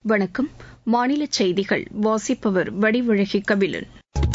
வணக்கம் மாநில செய்திகள் வாசிப்பவர் வடிவழகி கபிலன்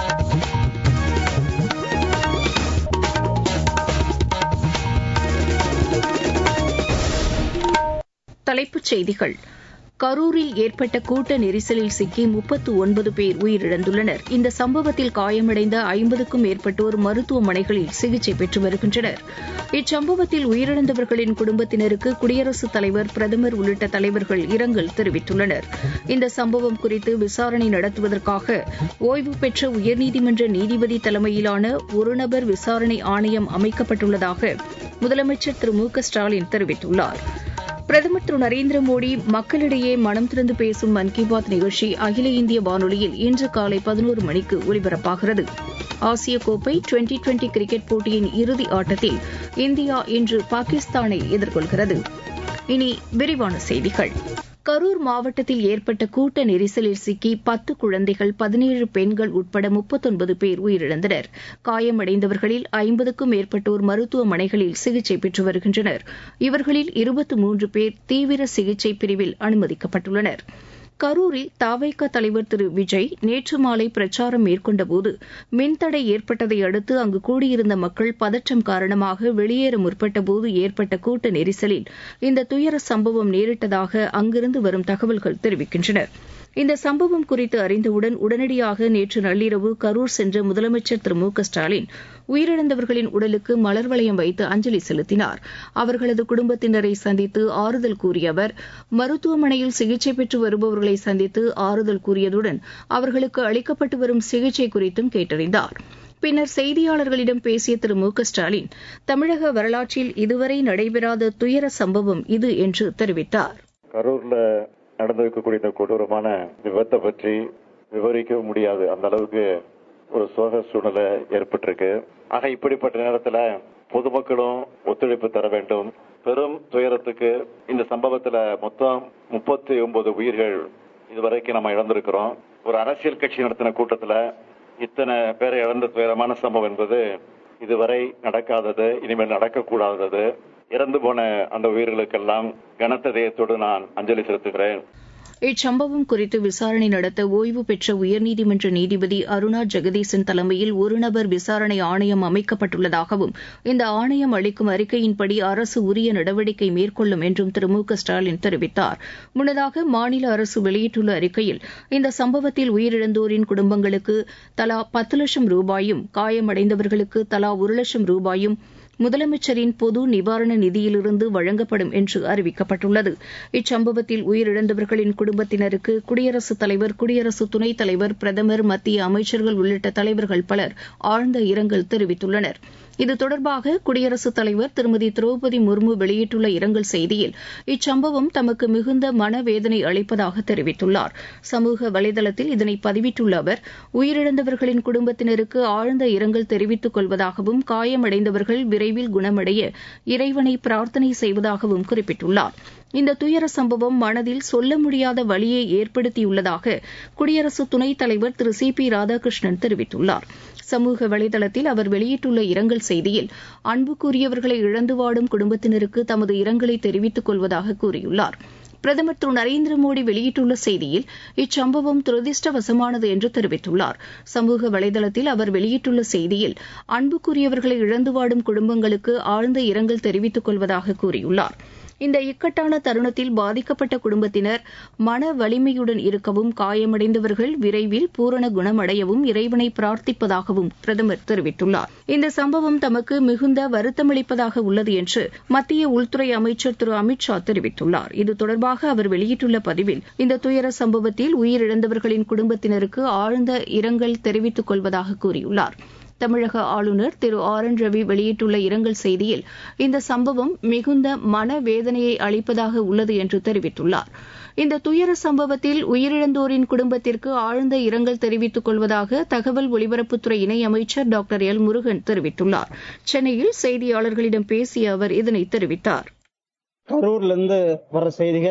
தலைப்புச் செய்திகள் கரூரில் ஏற்பட்ட கூட்ட நெரிசலில் சிக்கி முப்பத்து ஒன்பது பேர் உயிரிழந்துள்ளனர் இந்த சம்பவத்தில் காயமடைந்த ஐம்பதுக்கும் மேற்பட்டோர் மருத்துவமனைகளில் சிகிச்சை பெற்று வருகின்றனர் இச்சம்பவத்தில் உயிரிழந்தவர்களின் குடும்பத்தினருக்கு குடியரசுத் தலைவர் பிரதமர் உள்ளிட்ட தலைவர்கள் இரங்கல் தெரிவித்துள்ளனர் இந்த சம்பவம் குறித்து விசாரணை நடத்துவதற்காக ஓய்வு பெற்ற உயர்நீதிமன்ற நீதிபதி தலைமையிலான ஒருநபர் விசாரணை ஆணையம் அமைக்கப்பட்டுள்ளதாக முதலமைச்சர் திரு மு க ஸ்டாலின் தெரிவித்துள்ளார் பிரதமர் திரு நரேந்திர மோடி மக்களிடையே மனம் திறந்து பேசும் மன் கி பாத் நிகழ்ச்சி அகில இந்திய வானொலியில் இன்று காலை பதினோரு மணிக்கு ஒலிபரப்பாகிறது ஆசிய கோப்பை டுவெண்டி டுவெண்டி கிரிக்கெட் போட்டியின் இறுதி ஆட்டத்தில் இந்தியா இன்று பாகிஸ்தானை எதிர்கொள்கிறது இனி விரிவான செய்திகள் கரூர் மாவட்டத்தில் ஏற்பட்ட கூட்ட நெரிசலில் சிக்கி பத்து குழந்தைகள் பதினேழு பெண்கள் உட்பட முப்பத்தொன்பது பேர் உயிரிழந்தனர் காயமடைந்தவர்களில் ஐம்பதுக்கும் மேற்பட்டோர் மருத்துவமனைகளில் சிகிச்சை பெற்று வருகின்றனர் இவர்களில் இருபத்து மூன்று பேர் தீவிர சிகிச்சை பிரிவில் அனுமதிக்கப்பட்டுள்ளனா் கரூரில் தாவைக்க தலைவர் திரு விஜய் நேற்று மாலை பிரச்சாரம் மேற்கொண்டபோது மின்தடை ஏற்பட்டதை அடுத்து அங்கு கூடியிருந்த மக்கள் பதற்றம் காரணமாக வெளியேற முற்பட்டபோது ஏற்பட்ட கூட்ட நெரிசலில் இந்த துயர சம்பவம் நேரிட்டதாக அங்கிருந்து வரும் தகவல்கள் தெரிவிக்கின்றன இந்த சம்பவம் குறித்து அறிந்தவுடன் உடனடியாக நேற்று நள்ளிரவு கரூர் சென்ற முதலமைச்சர் திரு மு க ஸ்டாலின் உயிரிழந்தவர்களின் உடலுக்கு மலர் வளையம் வைத்து அஞ்சலி செலுத்தினார் அவர்களது குடும்பத்தினரை சந்தித்து ஆறுதல் கூறிய அவர் மருத்துவமனையில் சிகிச்சை பெற்று வருபவர்களை சந்தித்து ஆறுதல் கூறியதுடன் அவர்களுக்கு அளிக்கப்பட்டு வரும் சிகிச்சை குறித்தும் கேட்டறிந்தார் பின்னர் செய்தியாளர்களிடம் பேசிய திரு மு க ஸ்டாலின் தமிழக வரலாற்றில் இதுவரை நடைபெறாத துயர சம்பவம் இது என்று தெரிவித்தார் கரூர்ல நடந்திருக்கக்கூடிய இந்த கொடூரமான விபத்தை பற்றி விவரிக்க முடியாது அந்த அளவுக்கு ஒரு சோக சூழ்நிலை ஏற்பட்டிருக்கு ஆக இப்படிப்பட்ட நேரத்துல பொதுமக்களும் ஒத்துழைப்பு தர வேண்டும் பெரும் துயரத்துக்கு இந்த சம்பவத்துல மொத்தம் முப்பத்தி ஒன்பது உயிர்கள் இதுவரைக்கும் நம்ம இழந்திருக்கிறோம் ஒரு அரசியல் கட்சி நடத்தின கூட்டத்துல இத்தனை பேரை இழந்த துயரமான சம்பவம் என்பது இதுவரை நடக்காதது இனிமேல் நடக்கக்கூடாதது இறந்து போன அந்த உயிர்களுக்கெல்லாம் கனத்த தேயத்தோடு நான் அஞ்சலி செலுத்துகிறேன் இச்சம்பவம் குறித்து விசாரணை நடத்த ஓய்வு பெற்ற உயர்நீதிமன்ற நீதிபதி அருணா ஜெகதீசன் தலைமையில் ஒருநபர் விசாரணை ஆணையம் அமைக்கப்பட்டுள்ளதாகவும் இந்த ஆணையம் அளிக்கும் அறிக்கையின்படி அரசு உரிய நடவடிக்கை மேற்கொள்ளும் என்றும் திரு மு க ஸ்டாலின் தெரிவித்தார் முன்னதாக மாநில அரசு வெளியிட்டுள்ள அறிக்கையில் இந்த சம்பவத்தில் உயிரிழந்தோரின் குடும்பங்களுக்கு தலா பத்து லட்சம் ரூபாயும் காயமடைந்தவர்களுக்கு தலா ஒரு லட்சம் ரூபாயும் முதலமைச்சரின் பொது நிவாரண நிதியிலிருந்து வழங்கப்படும் என்று அறிவிக்கப்பட்டுள்ளது இச்சம்பவத்தில் உயிரிழந்தவர்களின் குடும்பத்தினருக்கு குடியரசுத் தலைவர் குடியரசு துணைத் தலைவர் பிரதமர் மத்திய அமைச்சர்கள் உள்ளிட்ட தலைவர்கள் பலர் ஆழ்ந்த இரங்கல் தெரிவித்துள்ளனர் இது தொடர்பாக குடியரசுத் தலைவர் திருமதி திரௌபதி முர்மு வெளியிட்டுள்ள இரங்கல் செய்தியில் இச்சம்பவம் தமக்கு மிகுந்த மனவேதனை அளிப்பதாக தெரிவித்துள்ளார் சமூக வலைதளத்தில் இதனை பதிவிட்டுள்ள அவர் உயிரிழந்தவர்களின் குடும்பத்தினருக்கு ஆழ்ந்த இரங்கல் தெரிவித்துக் கொள்வதாகவும் காயமடைந்தவர்கள் விரைவில் குணமடைய இறைவனை பிரார்த்தனை செய்வதாகவும் குறிப்பிட்டுள்ளார் இந்த துயர சம்பவம் மனதில் சொல்ல முடியாத வழியை ஏற்படுத்தியுள்ளதாக குடியரசு துணைத் தலைவர் திரு சி பி ராதாகிருஷ்ணன் தெரிவித்துள்ளார் சமூக வலைதளத்தில் அவர் வெளியிட்டுள்ள இரங்கல் செய்தியில் அன்புக்குரியவர்களை இழந்து வாடும் குடும்பத்தினருக்கு தமது இரங்கலை தெரிவித்துக் கொள்வதாக கூறியுள்ளார் பிரதமர் திரு நரேந்திர மோடி வெளியிட்டுள்ள செய்தியில் இச்சம்பவம் துரதிருஷ்டவசமானது என்று தெரிவித்துள்ளார் சமூக வலைதளத்தில் அவர் வெளியிட்டுள்ள செய்தியில் அன்புக்குரியவர்களை இழந்து வாடும் குடும்பங்களுக்கு ஆழ்ந்த இரங்கல் தெரிவித்துக் கொள்வதாக கூறியுள்ளார் இந்த இக்கட்டான தருணத்தில் பாதிக்கப்பட்ட குடும்பத்தினர் மன வலிமையுடன் இருக்கவும் காயமடைந்தவர்கள் விரைவில் பூரண குணமடையவும் இறைவனை பிரார்த்திப்பதாகவும் பிரதமர் தெரிவித்துள்ளார் இந்த சம்பவம் தமக்கு மிகுந்த வருத்தமளிப்பதாக உள்ளது என்று மத்திய உள்துறை அமைச்சர் திரு அமித் ஷா தெரிவித்துள்ளார் இது தொடர்பாக அவர் வெளியிட்டுள்ள பதிவில் இந்த துயர சம்பவத்தில் உயிரிழந்தவர்களின் குடும்பத்தினருக்கு ஆழ்ந்த இரங்கல் தெரிவித்துக் கொள்வதாக கூறியுள்ளார் தமிழக ஆளுநர் திரு ஆர் என் ரவி வெளியிட்டுள்ள இரங்கல் செய்தியில் இந்த சம்பவம் மிகுந்த மனவேதனையை அளிப்பதாக உள்ளது என்று தெரிவித்துள்ளார் இந்த துயர சம்பவத்தில் உயிரிழந்தோரின் குடும்பத்திற்கு ஆழ்ந்த இரங்கல் தெரிவித்துக் கொள்வதாக தகவல் ஒலிபரப்புத்துறை இணையமைச்சர் டாக்டர் எல் முருகன் தெரிவித்துள்ளார் சென்னையில் செய்தியாளர்களிடம் பேசிய அவர் இதனை தெரிவித்தார் கரூர்ல இருந்து வர செய்திகள்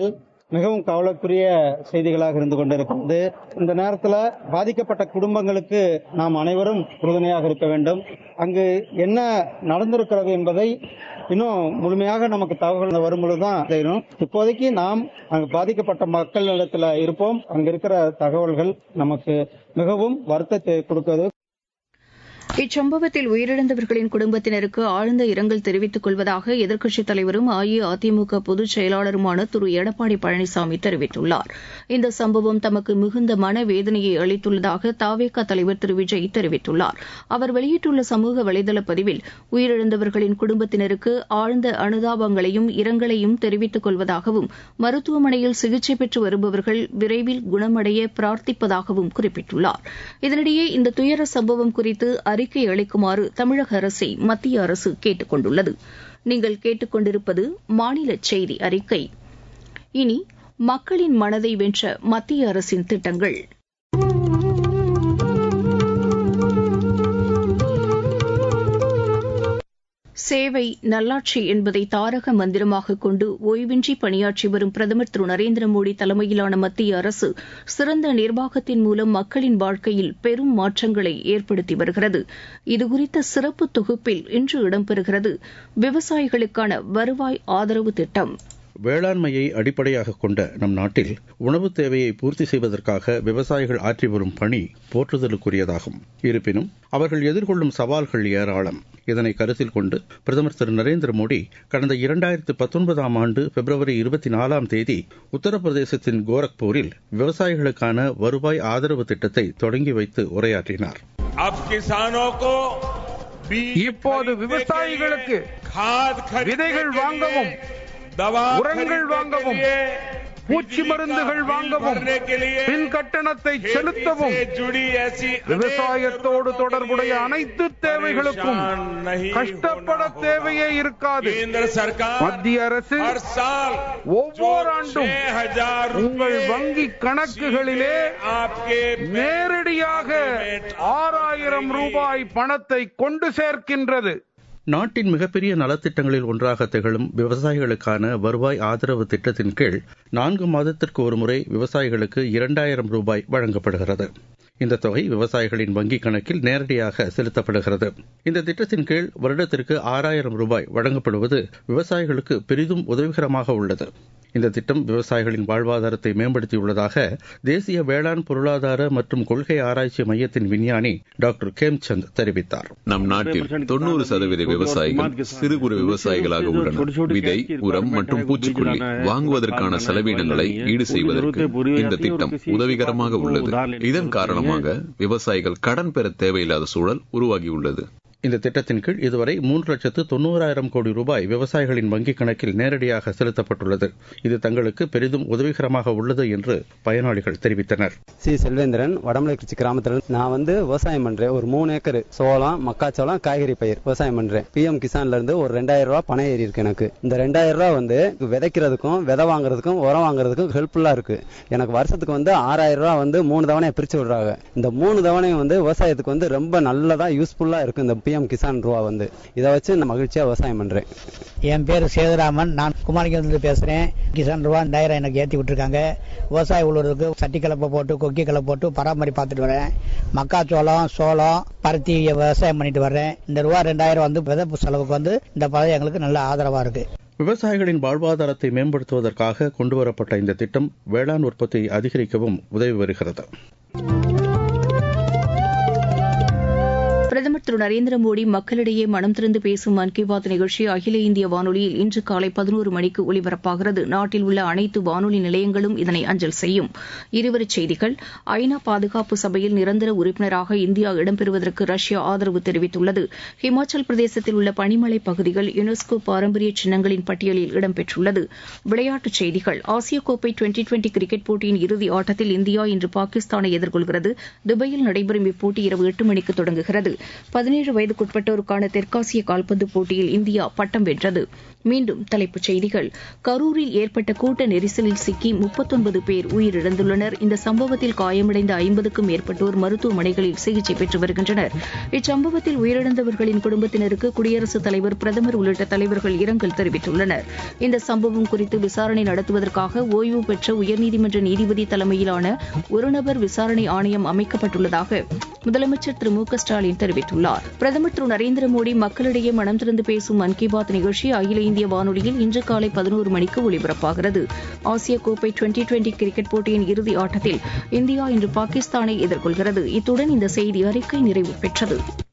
மிகவும் கவலைக்குரிய செய்திகளாக இருந்து கொண்டிருக்கிறது இந்த நேரத்தில் பாதிக்கப்பட்ட குடும்பங்களுக்கு நாம் அனைவரும் உறுதுணையாக இருக்க வேண்டும் அங்கு என்ன நடந்திருக்கிறது என்பதை இன்னும் முழுமையாக நமக்கு தகவல் வரும்பொழுதுதான் தெரியும் இப்போதைக்கு நாம் அங்கு பாதிக்கப்பட்ட மக்களிடத்தில் இருப்போம் அங்க இருக்கிற தகவல்கள் நமக்கு மிகவும் வருத்தத்தை கொடுக்கிறது இச்சம்பவத்தில் உயிரிழந்தவர்களின் குடும்பத்தினருக்கு ஆழ்ந்த இரங்கல் தெரிவித்துக் கொள்வதாக எதிர்க்கட்சித் தலைவரும் அஇஅதிமுக பொதுச் செயலாளருமான திரு எடப்பாடி பழனிசாமி தெரிவித்துள்ளார் இந்த சம்பவம் தமக்கு மிகுந்த மனவேதனையை அளித்துள்ளதாக தாவேக தலைவர் திரு விஜய் தெரிவித்துள்ளார் அவர் வெளியிட்டுள்ள சமூக வலைதள பதிவில் உயிரிழந்தவர்களின் குடும்பத்தினருக்கு ஆழ்ந்த அனுதாபங்களையும் இரங்கலையும் தெரிவித்துக் கொள்வதாகவும் மருத்துவமனையில் சிகிச்சை பெற்று வருபவர்கள் விரைவில் குணமடைய பிரார்த்திப்பதாகவும் குறிப்பிட்டுள்ளார் இதனிடையே இந்த துயர சம்பவம் குறித்து அறிக்கை அளிக்குமாறு தமிழக அரசை மத்திய அரசு கேட்டுக் கொண்டுள்ளது நீங்கள் கேட்டுக்கொண்டிருப்பது மாநில செய்தி அறிக்கை இனி மக்களின் மனதை வென்ற மத்திய அரசின் திட்டங்கள் சேவை நல்லாட்சி என்பதை தாரக மந்திரமாக கொண்டு ஓய்வின்றி பணியாற்றி வரும் பிரதமர் திரு நரேந்திர மோடி தலைமையிலான மத்திய அரசு சிறந்த நிர்வாகத்தின் மூலம் மக்களின் வாழ்க்கையில் பெரும் மாற்றங்களை ஏற்படுத்தி வருகிறது இதுகுறித்த சிறப்பு தொகுப்பில் இன்று இடம்பெறுகிறது விவசாயிகளுக்கான வருவாய் ஆதரவு திட்டம் வேளாண்மையை அடிப்படையாக கொண்ட நம் நாட்டில் உணவு தேவையை பூர்த்தி செய்வதற்காக விவசாயிகள் ஆற்றி வரும் பணி போற்றுதலுக்குரியதாகும் இருப்பினும் அவர்கள் எதிர்கொள்ளும் சவால்கள் ஏராளம் இதனை கருத்தில் கொண்டு பிரதமர் திரு நரேந்திர மோடி கடந்த இரண்டாயிரத்து பத்தொன்பதாம் ஆண்டு பிப்ரவரி இருபத்தி நாலாம் தேதி உத்தரப்பிரதேசத்தின் கோரக்பூரில் விவசாயிகளுக்கான வருவாய் ஆதரவு திட்டத்தை தொடங்கி வைத்து உரையாற்றினார் இப்போது விவசாயிகளுக்கு விதைகள் வாங்கவும் உரங்கள் வாங்கவும் பூச்சி மருந்துகள் வாங்கவும் பின் கட்டணத்தை செலுத்தவும் விவசாயத்தோடு தொடர்புடைய அனைத்து தேவைகளுக்கும் கஷ்டப்பட தேவையே இருக்காது மத்திய அரசு ஒவ்வொரு ஆண்டும் உங்கள் வங்கி கணக்குகளிலே நேரடியாக ஆறாயிரம் ரூபாய் பணத்தை கொண்டு சேர்க்கின்றது நாட்டின் மிகப்பெரிய நலத்திட்டங்களில் ஒன்றாக திகழும் விவசாயிகளுக்கான வருவாய் ஆதரவு திட்டத்தின் கீழ் நான்கு மாதத்திற்கு ஒருமுறை விவசாயிகளுக்கு இரண்டாயிரம் ரூபாய் வழங்கப்படுகிறது இந்த தொகை விவசாயிகளின் வங்கிக் கணக்கில் நேரடியாக செலுத்தப்படுகிறது இந்த திட்டத்தின் கீழ் வருடத்திற்கு ஆறாயிரம் ரூபாய் வழங்கப்படுவது விவசாயிகளுக்கு பெரிதும் உதவிகரமாக உள்ளது இந்த திட்டம் விவசாயிகளின் வாழ்வாதாரத்தை மேம்படுத்தியுள்ளதாக தேசிய வேளாண் பொருளாதார மற்றும் கொள்கை ஆராய்ச்சி மையத்தின் விஞ்ஞானி டாக்டர் கேம்சந்த் தெரிவித்தார் நம் நாட்டில் தொண்ணூறு சதவீத விவசாயிகள் சிறு குறு விவசாயிகளாக உள்ளனர் விதை உரம் மற்றும் பூச்சிக்கொல்லி வாங்குவதற்கான செலவினங்களை ஈடு செய்வதற்கு இந்த திட்டம் உதவிகரமாக உள்ளது இதன் காரணமாக விவசாயிகள் கடன் பெற தேவையில்லாத சூழல் உருவாகியுள்ளது இந்த திட்டத்தின் கீழ் இதுவரை மூன்று லட்சத்து தொண்ணூறாயிரம் கோடி ரூபாய் விவசாயிகளின் வங்கிக் கணக்கில் நேரடியாக செலுத்தப்பட்டுள்ளது இது தங்களுக்கு பெரிதும் உதவிகரமாக உள்ளது என்று பயனாளிகள் தெரிவித்தனர் சி செல்வேந்திரன் வடமலைக்குறிச்சி கிராமத்தில் நான் வந்து விவசாயம் பண்றேன் ஒரு மூணு ஏக்கர் சோளம் மக்காச்சோளம் காய்கறி பயிர் விவசாயம் பண்றேன் பிஎம் கிசான்ல இருந்து ஒரு ரெண்டாயிரம் ரூபாய் பணம் ஏறி இருக்கு எனக்கு இந்த ரெண்டாயிரம் ரூபாய் வந்து விதைக்கிறதுக்கும் விதை வாங்குறதுக்கும் உரம் வாங்குறதுக்கும் ஹெல்ப்ஃபுல்லா இருக்கு எனக்கு வருஷத்துக்கு வந்து ஆறாயிரம் ரூபாய் வந்து மூணு தவணையை பிரிச்சு விடுறாங்க இந்த மூணு தவணையும் வந்து விவசாயத்துக்கு வந்து ரொம்ப நல்லதா யூஸ்ஃபுல்லா இருக்கு இந்த பிஎம் கிசான் ரூபா வந்து இதை வச்சு நான் மகிழ்ச்சியா விவசாயம் பண்றேன் என் பேர் சேதுராமன் நான் குமாரிலிருந்து பேசுறேன் கிசான் ரூபா ரெண்டாயிரம் எனக்கு ஏற்றி விட்டுருக்காங்க விவசாய உழுவுறதுக்கு சட்டி கலப்பை போட்டு கொக்கி கலப்பை போட்டு பராமரி பார்த்துட்டு வரேன் மக்காச்சோளம் சோளம் பருத்தி விவசாயம் பண்ணிட்டு வர்றேன் இந்த ரூபா ரெண்டாயிரம் வந்து விதப்பு செலவுக்கு வந்து இந்த பதவி எங்களுக்கு நல்ல ஆதரவா இருக்கு விவசாயிகளின் வாழ்வாதாரத்தை மேம்படுத்துவதற்காக கொண்டுவரப்பட்ட இந்த திட்டம் வேளாண் உற்பத்தியை அதிகரிக்கவும் உதவி வருகிறது பிரதமர் திரு நரேந்திர மோடி மக்களிடையே மனம் திறந்து பேசும் மன் கி பாத் நிகழ்ச்சி அகில இந்திய வானொலியில் இன்று காலை பதினோரு மணிக்கு ஒலிபரப்பாகிறது நாட்டில் உள்ள அனைத்து வானொலி நிலையங்களும் இதனை அஞ்சல் செய்யும் இருவரிச் செய்திகள் ஐநா பாதுகாப்பு சபையில் நிரந்தர உறுப்பினராக இந்தியா இடம்பெறுவதற்கு ரஷ்யா ஆதரவு தெரிவித்துள்ளது ஹிமாச்சல் பிரதேசத்தில் உள்ள பனிமலை பகுதிகள் யுனெஸ்கோ பாரம்பரிய சின்னங்களின் பட்டியலில் இடம்பெற்றுள்ளது விளையாட்டுச் செய்திகள் ஆசிய கோப்பை டுவெண்டி டுவெண்டி கிரிக்கெட் போட்டியின் இறுதி ஆட்டத்தில் இந்தியா இன்று பாகிஸ்தானை எதிர்கொள்கிறது துபாயில் நடைபெறும் இப்போட்டி இரவு எட்டு மணிக்கு தொடங்குகிறது பதினேழு வயதுக்குட்பட்டோருக்கான தெற்காசிய கால்பந்து போட்டியில் இந்தியா பட்டம் வென்றது மீண்டும் தலைப்புச் செய்திகள் கரூரில் ஏற்பட்ட கூட்ட நெரிசலில் சிக்கி முப்பத்தொன்பது பேர் உயிரிழந்துள்ளனர் இந்த சம்பவத்தில் காயமடைந்த ஐம்பதுக்கும் மேற்பட்டோர் மருத்துவமனைகளில் சிகிச்சை பெற்று வருகின்றனர் இச்சம்பவத்தில் உயிரிழந்தவர்களின் குடும்பத்தினருக்கு குடியரசுத் தலைவர் பிரதமர் உள்ளிட்ட தலைவர்கள் இரங்கல் தெரிவித்துள்ளனர் இந்த சம்பவம் குறித்து விசாரணை நடத்துவதற்காக ஓய்வு பெற்ற உயர்நீதிமன்ற நீதிபதி தலைமையிலான ஒருநபர் விசாரணை ஆணையம் அமைக்கப்பட்டுள்ளதாக முதலமைச்சர் திரு மு க ஸ்டாலின் தெரிவித்துள்ளார் பிரதமர் திரு நரேந்திர மோடி மக்களிடையே மனம் திறந்து பேசும் மன் கி பாத் நிகழ்ச்சி அகில இந்திய வானொலியில் இன்று காலை பதினோரு மணிக்கு ஒலிபரப்பாகிறது ஆசிய கோப்பை டுவெண்டி டுவெண்டி கிரிக்கெட் போட்டியின் இறுதி ஆட்டத்தில் இந்தியா இன்று பாகிஸ்தானை எதிர்கொள்கிறது இத்துடன் இந்த செய்தி அறிக்கை நிறைவு பெற்றது